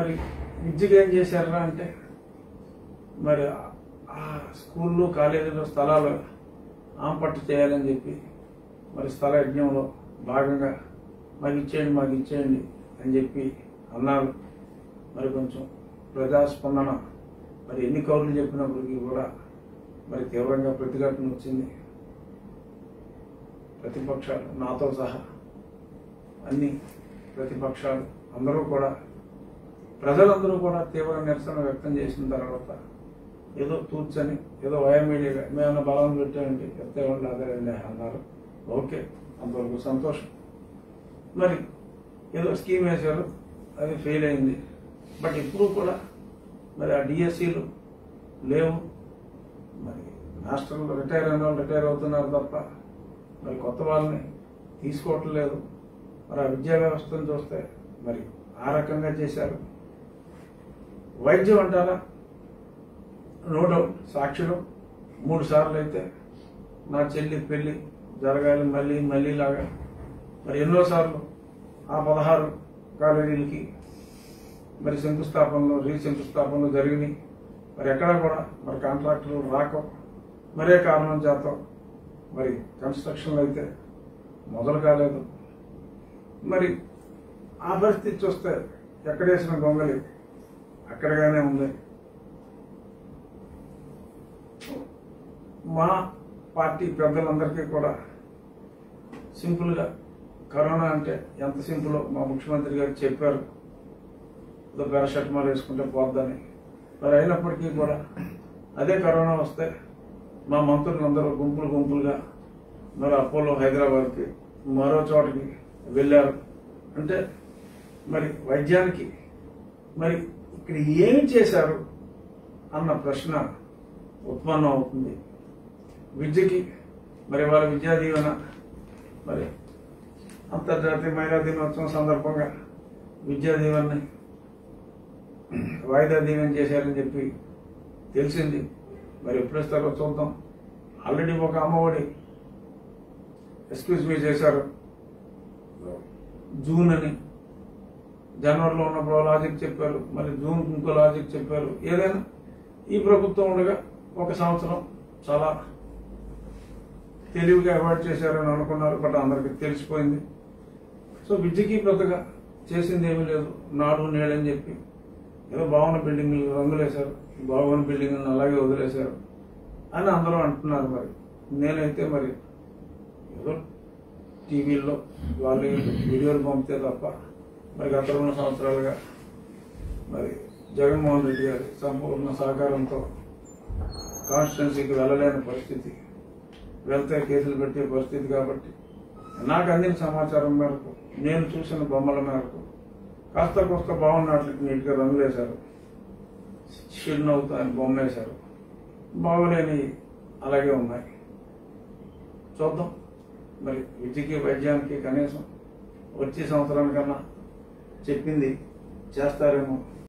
మరి విద్యకు ఏం చేశారా అంటే మరి ఆ- ఆ స్కూళ్ళు కాలేజీలో స్థలాలు ఆంపట్టు చేయాలని చెప్పి మరి స్థల యజ్ఞంలో భాగంగా మాకు ఇచ్చేయండి మాకు ఇచ్చేయండి అని చెప్పి అన్నారు మరి కొంచెం ప్రజాస్పందన మరి ఎన్ని కౌరులు చెప్పినప్పటికీ కూడా మరి తీవ్రంగా ప్రతిఘటన వచ్చింది ప్రతిపక్షాలు నాతో సహా అన్ని ప్రతిపక్షాలు అందరూ కూడా ప్రజలందరూ కూడా తీవ్ర నిరసన వ్యక్తం చేసిన తర్వాత ఏదో తూర్చని ఏదో వయమీడియాగా మేము బలం పెట్టామండి ఎత్తేవాళ్ళు అదేండి అన్నారు ఓకే అంతవరకు సంతోషం మరి ఏదో స్కీమ్ వేశారు అది ఫెయిల్ అయింది బట్ ఇప్పుడు కూడా మరి ఆ డిఎస్సీలు లేవు మరి మాస్టర్లు రిటైర్ అయిన వాళ్ళు రిటైర్ అవుతున్నారు తప్ప మరి కొత్త వాళ్ళని తీసుకోవటం లేదు మరి ఆ విద్యా వ్యవస్థను చూస్తే మరి ఆ రకంగా చేశారు వైద్యం అంటారా నో డౌట్ సాక్షులు మూడు సార్లు అయితే నా చెల్లి పెళ్లి జరగాలి మళ్ళీ మళ్ళీ లాగా మరి ఎన్నోసార్లు ఆ పదహారు కాలేజీలకి మరి శంకుస్థాపనలు రీశంకుస్థాపనలు జరిగినాయి మరి ఎక్కడ కూడా మరి కాంట్రాక్టులు రాక మరే కారణం చేత మరి కన్స్ట్రక్షన్లు అయితే మొదలు కాలేదు మరి ఆ పరిస్థితి చూస్తే ఎక్కడేసిన గొంగలి అక్కడగానే ఉంది మా పార్టీ పెద్దలందరికీ కూడా సింపుల్గా కరోనా అంటే ఎంత సింపుల్ మా ముఖ్యమంత్రి గారు చెప్పారు ఏదో పారాషెటమాల్ వేసుకుంటే పోద్దని మరి అయినప్పటికీ కూడా అదే కరోనా వస్తే మా మంత్రులందరూ గుంపులు గుంపులుగా మరి అపోలో హైదరాబాద్కి మరో చోటకి వెళ్ళారు అంటే మరి వైద్యానికి మరి ఇక్కడ ఏమి చేశారు అన్న ప్రశ్న ఉత్పన్నం అవుతుంది విద్యకి మరి వాళ్ళ విద్యా దీవెన మరి అంతర్జాతీయ మహిళా దినోత్సవం సందర్భంగా విద్యా దీవెనని వాయిదా దీవెన చేశారని చెప్పి తెలిసింది మరి ఎప్పుడు ఇస్తారో చూద్దాం ఆల్రెడీ ఒక అమ్మఒడి ఎక్స్క్యూజ్ మీ చేశారు జూన్ అని జనవరిలో ఉన్నప్పుడు లాజిక్ చెప్పారు మరి జూన్ ఇంకో లాజిక్ చెప్పారు ఏదైనా ఈ ప్రభుత్వం ఉండగా ఒక సంవత్సరం చాలా తెలివిగా అవాయిడ్ చేశారని అనుకున్నారు బట్ అందరికి తెలిసిపోయింది సో విద్యకి పెద్దగా చేసింది ఏమీ లేదు నాడు నేడని చెప్పి ఏదో బాగున్న బిల్డింగ్లు రంగులేశారు బాగున్న బిల్డింగ్లను అలాగే వదిలేశారు అని అందరూ అంటున్నారు మరి నేనైతే మరి ఏదో టీవీల్లో వాళ్ళు వీడియోలు పంపితే తప్ప మరి గత రెండు సంవత్సరాలుగా మరి జగన్మోహన్ రెడ్డి గారి సంపూర్ణ సహకారంతో కాన్స్టిట్యున్సీకి వెళ్ళలేని పరిస్థితి వెళ్తే కేసులు పెట్టే పరిస్థితి కాబట్టి నాకు అందిన సమాచారం మేరకు నేను చూసిన బొమ్మల మేరకు కాస్త కోస్త బాగున్నట్లకి నీట్గా రంగులేశారు చిరునవ్వుతో ఆయన బొమ్మ వేశారు బాగోలేని అలాగే ఉన్నాయి చూద్దాం మరి విద్యకి వైద్యానికి కనీసం వచ్చే సంవత్సరానికన్నా చెప్పింది చేస్తారేమో